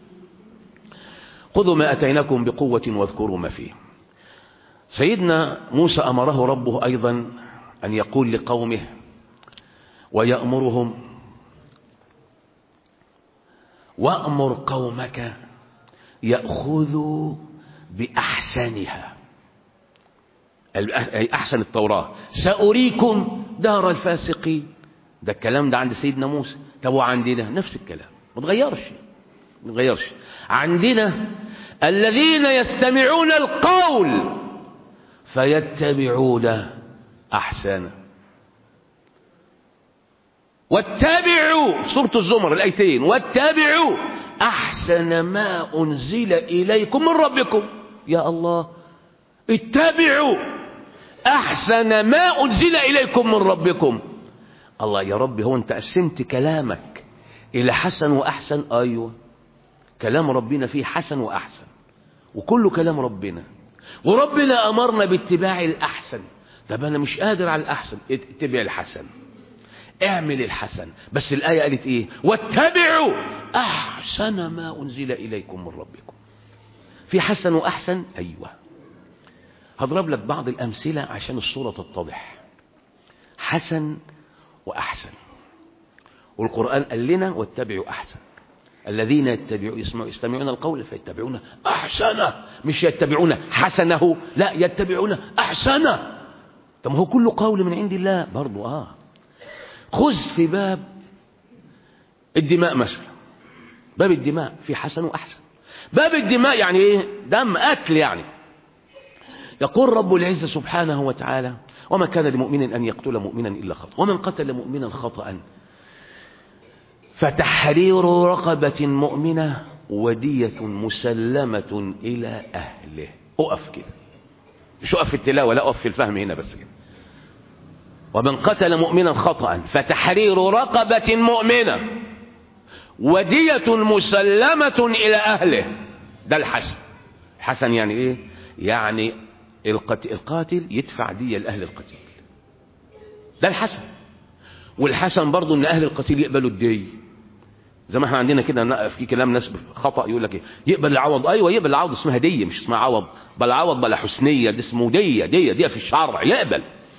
خذوا ما أتيناكم بقوة واذكروا ما فيه سيدنا موسى أمره ربه أيضا أن يقول لقومه ويأمرهم وأمر قومك يأخذوا بأحسنها أي أحسن التوراة سأريكم دار الفاسقين ده الكلام ده عند سيدنا موسى طب وعندنا نفس الكلام ما تغيرش ما تغيرش عندنا الذين يستمعون القول فيتبعون أحسنه واتبعوا سورة الزمر الآيتين واتبعوا أحسن ما أنزل إليكم من ربكم يا الله اتبعوا أحسن ما أنزل إليكم من ربكم الله يا رب هو أنت قسمت كلامك إلى حسن وأحسن أيوة كلام ربنا فيه حسن وأحسن وكله كلام ربنا وربنا أمرنا باتباع الأحسن طب أنا مش قادر على الأحسن اتبع الحسن اعمل الحسن بس الآية قالت إيه واتبعوا أحسن ما أنزل إليكم من ربكم في حسن وأحسن أيوة هضرب لك بعض الأمثلة عشان الصورة تتضح حسن وأحسن والقرآن قال لنا واتبعوا أحسن الذين يتبعون يسمعون يستمعون القول فيتبعون أحسنه مش يتبعون حسنه لا يتبعون أحسنه طب هو كله قول من عند الله برضو آه خذ في باب الدماء مثلا باب الدماء في حسن وأحسن باب الدماء يعني ايه دم أكل يعني يقول رب العزة سبحانه وتعالى وما كان لمؤمن أن يقتل مؤمنا إلا خطأ ومن قتل مؤمنا خطأ فتحرير رقبة مؤمنة ودية مسلمة إلى أهله أقف كده مش أقف في التلاوة لا أقف في الفهم هنا بس كده ومن قتل مؤمنا خطأ فتحرير رقبة مؤمنة ودية مسلمة إلى أهله ده الحسن حسن يعني إيه يعني القتل يدفع دية لأهل القتيل ده الحسن والحسن برضو ان اهل القتيل يقبلوا الدي زي ما احنا عندنا كده في كلام ناس خطأ يقول لك ايه يقبل العوض ايوه يقبل العوض اسمها دية مش اسمها عوض بل عوض بلا حسنية ده اسمه دية دية دية في الشرع يقبل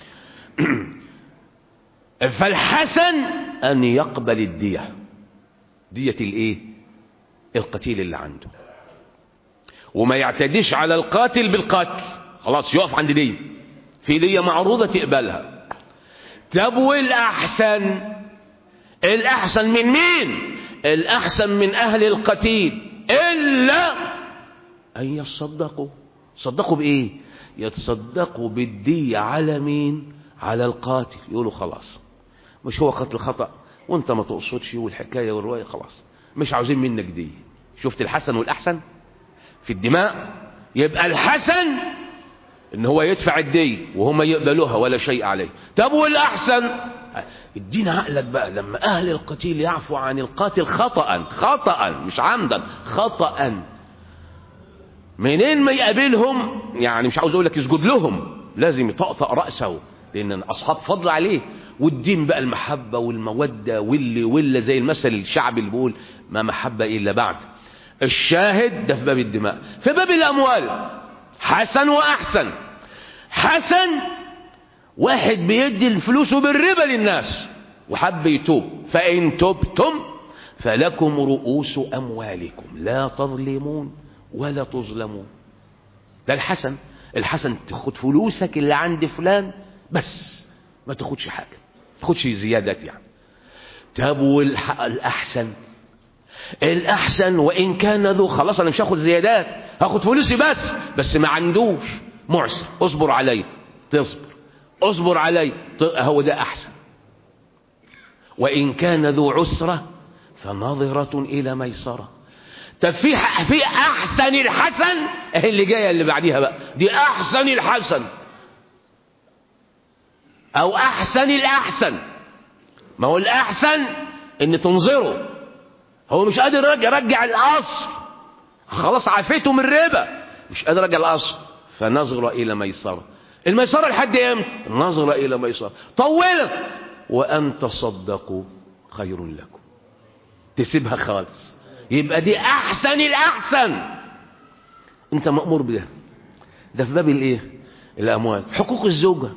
فالحسن ان يقبل الدية دية الايه القتيل اللي عنده وما يعتديش على القاتل بالقتل خلاص يقف عند دي في دية معروضة تقبلها طب والاحسن الاحسن من مين الاحسن من اهل القتيل الا ان يصدقوا صدقوا بايه يتصدقوا بالدية على مين على القاتل يقولوا خلاص مش هو قتل خطأ وانت ما تقصدش والحكاية والرواية خلاص مش عاوزين منك دي شفت الحسن والأحسن في الدماء يبقى الحسن ان هو يدفع الدي وهم يقبلوها ولا شيء عليه طب والأحسن ادينا عقلك بقى لما أهل القتيل يعفو عن القاتل خطأ خطأ مش عمدا خطأ منين ما يقابلهم يعني مش عاوز اقول لك يسجد لهم لازم يطقطق رأسه لأن أصحاب فضل عليه والدين بقى المحبة والمودة واللي واللي زي المثل الشعبي اللي بيقول ما محبة إلا بعد الشاهد ده في باب الدماء في باب الأموال حسن وأحسن حسن واحد بيدي الفلوس بالربا للناس وحب يتوب فإن تبتم فلكم رؤوس أموالكم لا تظلمون ولا تظلمون ده الحسن الحسن تاخد فلوسك اللي عند فلان بس ما تاخدش حاجة ما تاخدش زيادات يعني طب والأحسن الأحسن وإن كان ذو خلاص أنا مش هاخد زيادات هاخد فلوسي بس بس ما عندوش معسر اصبر علي تصبر اصبر علي هو ده أحسن وإن كان ذو عسرة فنظرة إلى ميسرة طب في في أحسن الحسن اهي اللي جاية اللي بعديها بقى دي أحسن الحسن أو أحسن الأحسن ما هو الأحسن إن تنظره هو مش قادر يرجع, يرجع الأصل خلاص عافيته من الربا مش قادر يرجع الأصل فنظر إلى ميسرة الميسرة لحد امتى نظر إلى ميسرة طولت وأن تصدقوا خير لكم تسيبها خالص يبقى دي أحسن الأحسن أنت مأمور بده ده في باب الإيه الأموال حقوق الزوجة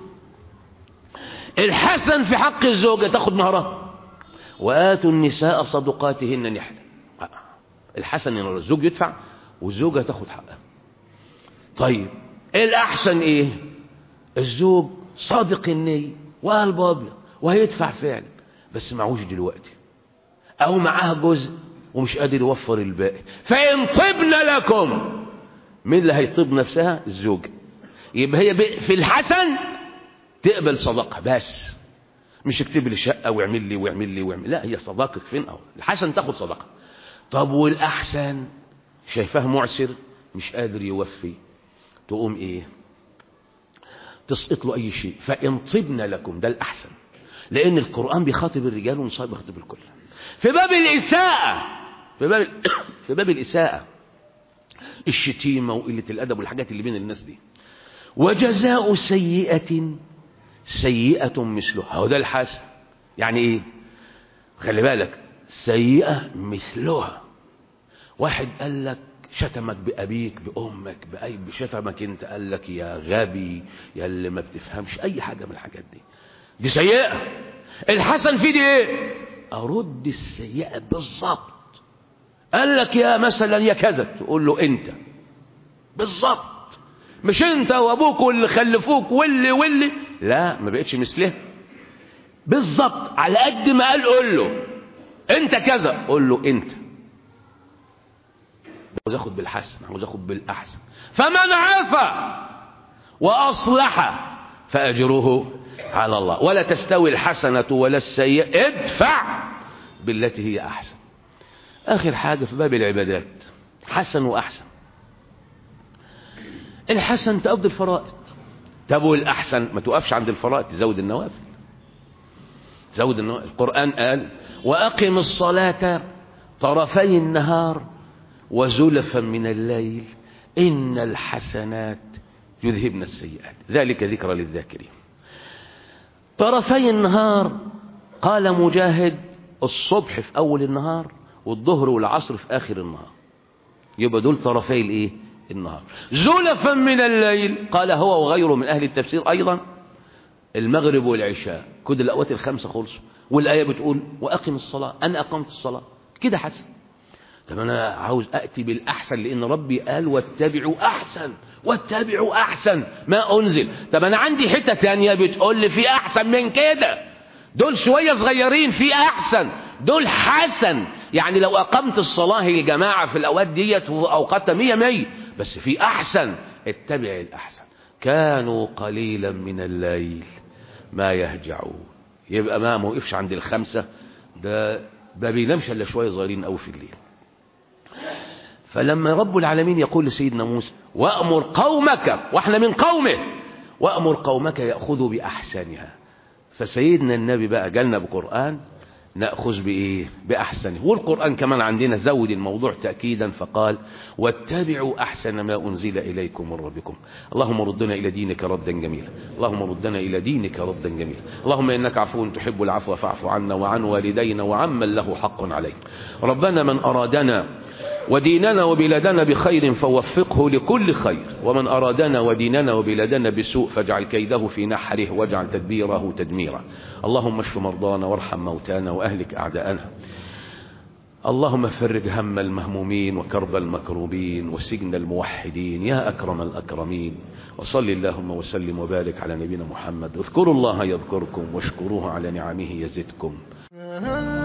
الحسن في حق الزوجة تاخد مهرها وآتوا النساء صدقاتهن نحلة الحسن ان الزوج يدفع والزوجة تاخد حقها طيب الأحسن إيه الزوج صادق النية وقلب أبيض وهيدفع فعلا بس معهوش دلوقتي أو معاه جزء ومش قادر يوفر الباقي فإن طبن لكم مين اللي هيطب نفسها الزوجة يبقى هي في الحسن تقبل صدقة بس مش اكتب لي شقة واعمل لي واعمل لي واعمل لا هي صداقة فين أو الحسن تاخد صدقة طب والأحسن شايفاه معسر مش قادر يوفي تقوم ايه تسقط له أي شيء فإن طبن لكم ده الأحسن لأن القرآن بيخاطب الرجال والنساء بيخاطب الكل في باب الإساءة في باب في باب الإساءة الشتيمة وقلة الأدب والحاجات اللي بين الناس دي وجزاء سيئة سيئة مثلها هو ده الحسن يعني ايه خلي بالك سيئة مثلها واحد قال لك شتمك بأبيك بأمك بأي بشتمك انت قال لك يا غبي يا اللي ما بتفهمش أي حاجة من الحاجات دي دي سيئة الحسن في دي ايه أرد السيئة بالظبط قال لك يا مثلا يا كذا تقول له انت بالظبط مش انت وابوك واللي خلفوك واللي واللي لا ما بقتش مثله بالظبط على قد ما قال قول له انت كذا قول له انت عاوز اخد بالحسن عاوز اخد بالاحسن فمن عفا واصلح فاجره على الله ولا تستوي الحسنه ولا السيئه ادفع بالتي هي احسن اخر حاجه في باب العبادات حسن واحسن الحسن تقضي الفرائض طب والأحسن ما توقفش عند الفرائض تزود النوافل زود النوافل القرآن قال وأقم الصلاة طرفي النهار وزلفا من الليل إن الحسنات يذهبن السيئات ذلك ذكرى للذاكرين طرفي النهار قال مجاهد الصبح في أول النهار والظهر والعصر في آخر النهار يبقى دول طرفي الايه النهار زلفا من الليل قال هو وغيره من أهل التفسير أيضا المغرب والعشاء كل الأوقات الخمسة خلصوا والآية بتقول وأقم الصلاة أنا أقمت الصلاة كده حسن طب أنا عاوز أأتي بالأحسن لأن ربي قال واتبعوا أحسن واتبعوا أحسن ما أنزل طب أنا عندي حتة تانية بتقول لي في أحسن من كده دول شوية صغيرين في أحسن دول حسن يعني لو أقمت الصلاة يا جماعة في الأوقات ديت وأوقاتها مية مية بس في أحسن اتبع الأحسن كانوا قليلا من الليل ما يهجعون يبقى ما ما وقفش عند الخمسة ده ما بينامش الا شوية صغيرين قوي في الليل فلما رب العالمين يقول لسيدنا موسى وأمر قومك واحنا من قومه وأمر قومك يأخذوا بأحسنها فسيدنا النبي بقى جالنا بقرآن نأخذ بإيه بأحسنه والقرآن كمان عندنا زود الموضوع تأكيدا فقال واتبعوا أحسن ما أنزل إليكم من ربكم اللهم ردنا إلى دينك ردا جميلا اللهم ردنا إلى دينك ردا جميلا اللهم إنك عفو تحب العفو فاعف عنا وعن والدينا وعمن له حق عليك ربنا من أرادنا وديننا وبلادنا بخير فوفقه لكل خير ومن أرادنا وديننا وبلادنا بسوء فاجعل كيده في نحره واجعل تدبيره تدميرا اللهم اشف مرضانا وارحم موتانا وأهلك أعداءنا اللهم فرج هم المهمومين وكرب المكروبين وسجن الموحدين يا أكرم الأكرمين وصل اللهم وسلم وبارك على نبينا محمد اذكروا الله يذكركم واشكروه على نعمه يزدكم